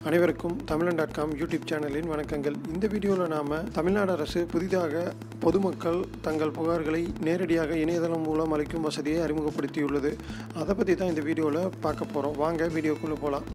அனைவருக்கும் தமிழன் dot com YouTube சேனலின் வணக்கங்கள் இந்த வீடியோவில் நாம் தமிழ்நாடு அரசு புதிதாக பொதுமக்கள் தங்கள் புகார்களை நேரடியாக இணையதளம் மூலம் அளிக்கும் வசதியை அறிமுகப்படுத்தியுள்ளது அதை பற்றி தான் இந்த வீடியோவில் பார்க்க போகிறோம் வாங்க வீடியோக்குள்ளே போகலாம்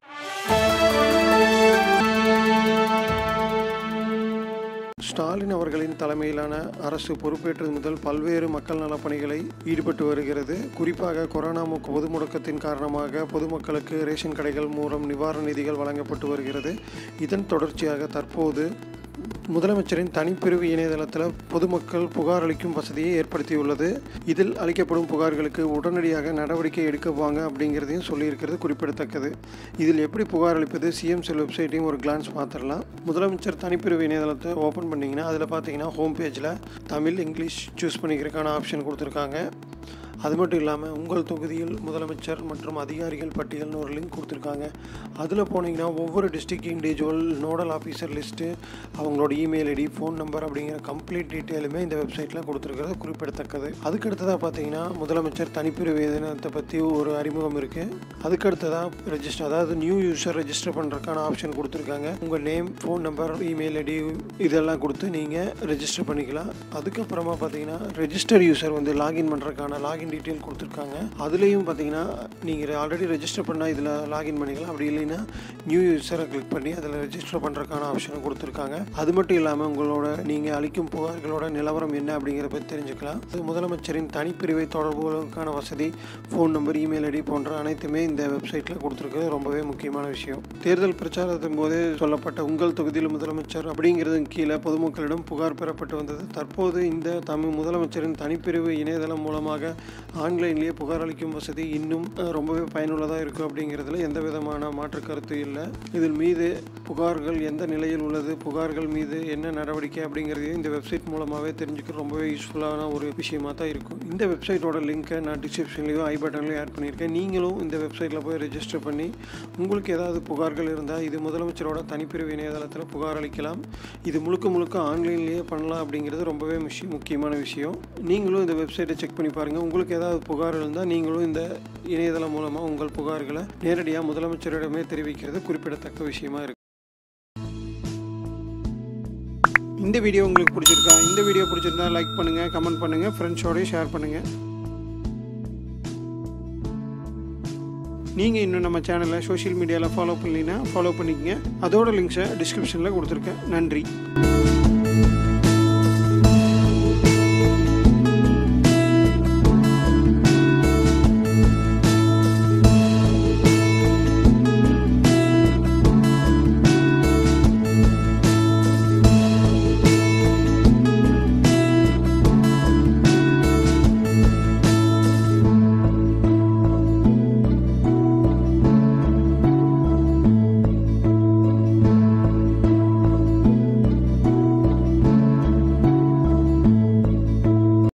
ஸ்டாலின் அவர்களின் தலைமையிலான அரசு பொறுப்பேற்றது முதல் பல்வேறு மக்கள் நலப் பணிகளை ஈடுபட்டு வருகிறது குறிப்பாக கொரோனா மு- பொது முடக்கத்தின் காரணமாக பொதுமக்களுக்கு ரேஷன் கடைகள் மூலம் நிவாரண நிதிகள் வழங்கப்பட்டு வருகிறது இதன் தொடர்ச்சியாக தற்போது முதலமைச்சரின் தனிப்பிரிவு இணையதளத்தில் பொதுமக்கள் புகார் அளிக்கும் வசதியை ஏற்படுத்தியுள்ளது இதில் அளிக்கப்படும் புகார்களுக்கு உடனடியாக நடவடிக்கை எடுக்குவாங்க அப்படிங்கிறதையும் சொல்லியிருக்கிறது குறிப்பிடத்தக்கது இதில் எப்படி புகார் அளிப்பது சிஎம் செல் வெப்சைட்டையும் ஒரு கிளான்ஸ் பார்த்துடலாம் முதலமைச்சர் தனிப்பிரிவு இணையதளத்தை ஓப்பன் பண்ணிங்கன்னா அதில் பார்த்தீங்கன்னா ஹோம் பேஜில் தமிழ் இங்கிலீஷ் சூஸ் பண்ணிக்கிறதுக்கான ஆப்ஷன் கொடுத்துருக்காங்க அது மட்டும் இல்லாமல் உங்கள் தொகுதியில் முதலமைச்சர் மற்றும் அதிகாரிகள் பட்டியல்னு ஒரு லிங்க் கொடுத்துருக்காங்க அதில் போனீங்கன்னா ஒவ்வொரு district individual nodal officer list அவங்களோட இமெயில் ஐடி ஃபோன் நம்பர் அப்படிங்கிற கம்ப்ளீட் டீட்டெயிலுமே இந்த வெப்சைட்டில் கொடுத்துருக்கிறது குறிப்பிடத்தக்கது அதுக்கடுத்ததாக பார்த்தீங்கன்னா முதலமைச்சர் தனிப்பிரிவு தினத்தை பற்றி ஒரு அறிமுகம் இருக்குது அதுக்கடுத்ததாக ரெஜிஸ்டர் அதாவது நியூ யூசர் ரெஜிஸ்டர் பண்ணுறதுக்கான ஆப்ஷன் கொடுத்துருக்காங்க உங்கள் name phone number email ID இதெல்லாம் கொடுத்து நீங்கள் ரெஜிஸ்டர் பண்ணிக்கலாம் அதுக்கப்புறமா பார்த்தீங்கன்னா ரெஜிஸ்டர் யூசர் வந்து லாகின் பண்ணுறதுக்கான லாகின் டீட்டெயில் கொடுத்துருக்காங்க அதுலேயும் பார்த்தீங்கன்னா நீங்கள் ஆல்ரெடி ரெஜிஸ்டர் பண்ணால் இதில் லாகின் பண்ணிக்கலாம் அப்படி இல்லைன்னா நியூ யூசரை கிளிக் பண்ணி அதில் ரெஜிஸ்டர் பண்ணுறதுக்கான ஆப்ஷனும் கொடுத்துருக்காங்க அது மட்டும் இல்லாமல் உங்களோட நீங்கள் அளிக்கும் புகார்களோட நிலவரம் என்ன அப்படிங்கிறத பற்றி தெரிஞ்சுக்கலாம் இது முதலமைச்சரின் தனிப்பிரிவை தொடர்புகளுக்கான வசதி ஃபோன் நம்பர் இமெயில் ஐடி போன்ற அனைத்துமே இந்த வெப்சைட்டில் கொடுத்துருக்கிறது ரொம்பவே முக்கியமான விஷயம் தேர்தல் பிரச்சாரத்தின் போது சொல்லப்பட்ட உங்கள் தொகுதியில் முதலமைச்சர் அப்படிங்கிறது கீழே பொதுமக்களிடம் புகார் பெறப்பட்டு வந்தது தற்போது இந்த தமிழ் முதலமைச்சரின் தனிப்பிரிவு இணையதளம் மூலமாக ஆன்லைன்லேயே புகார் அளிக்கும் வசதி இன்னும் அஹ், ரொம்பவே பயனுள்ளதாக இருக்கும் அப்படிங்கிறதுல எந்த விதமான மாற்று கருத்து இல்லை இதில் மீது புகார்கள் எந்த நிலையில் உள்ளது புகார்கள் மீது என்ன நடவடிக்கை அப்படிங்கிறதையும் இந்த வெப்சைட் மூலமாகவே தெரிஞ்சுக்க ரொம்பவே யூஸ்ஃபுல்லான ஒரு விஷயமா தான் இருக்கும் இந்த வெப்சைட்டோட லிங்க்கை நான் டிஸ்கிரிப்ஷன்லேயும் ஐ பட்டன்லையும் ஆட் பண்ணியிருக்கேன் நீங்களும் இந்த வெப்சைட்டில் போய் ரெஜிஸ்டர் பண்ணி உங்களுக்கு ஏதாவது புகார்கள் இருந்தால் இது முதலமைச்சரோட தனிப்பிரிவு இணையதளத்தில் புகார் அளிக்கலாம் இது முழுக்க முழுக்க ஆன்லைன்லேயே பண்ணலாம் அப்படிங்கிறது ரொம்பவே விஷயம் முக்கியமான விஷயம் நீங்களும் இந்த வெப்சைட்டை செக் பண்ணி பாருங்கள் உங்களுக்கு ஏதாவது புகார் இருந்தால் நீங்களும் இந்த இணையதளம் மூலமாக உங்கள் புகார்களை நேரடியாக முதலமைச்சரிடமே தெரிவிக்கிறது குறிப்பிடத்தக்க விஷயமா இருக்கு இந்த வீடியோ உங்களுக்கு பிடிச்சிருக்கா இந்த வீடியோ பிடிச்சிருந்தா லைக் பண்ணுங்கள் கமெண்ட் பண்ணுங்கள் ஃப்ரெண்ட்ஸோடய ஷேர் பண்ணுங்கள் நீங்கள் இன்னும் நம்ம சேனலை சோஷியல் மீடியாவில் ஃபாலோ பண்ணலைன்னா ஃபாலோ பண்ணிக்கங்க அதோட லிங்க்ஸை டிஸ்கிரிப்ஷனில் கொடுத்துருக்கேன் நன்றி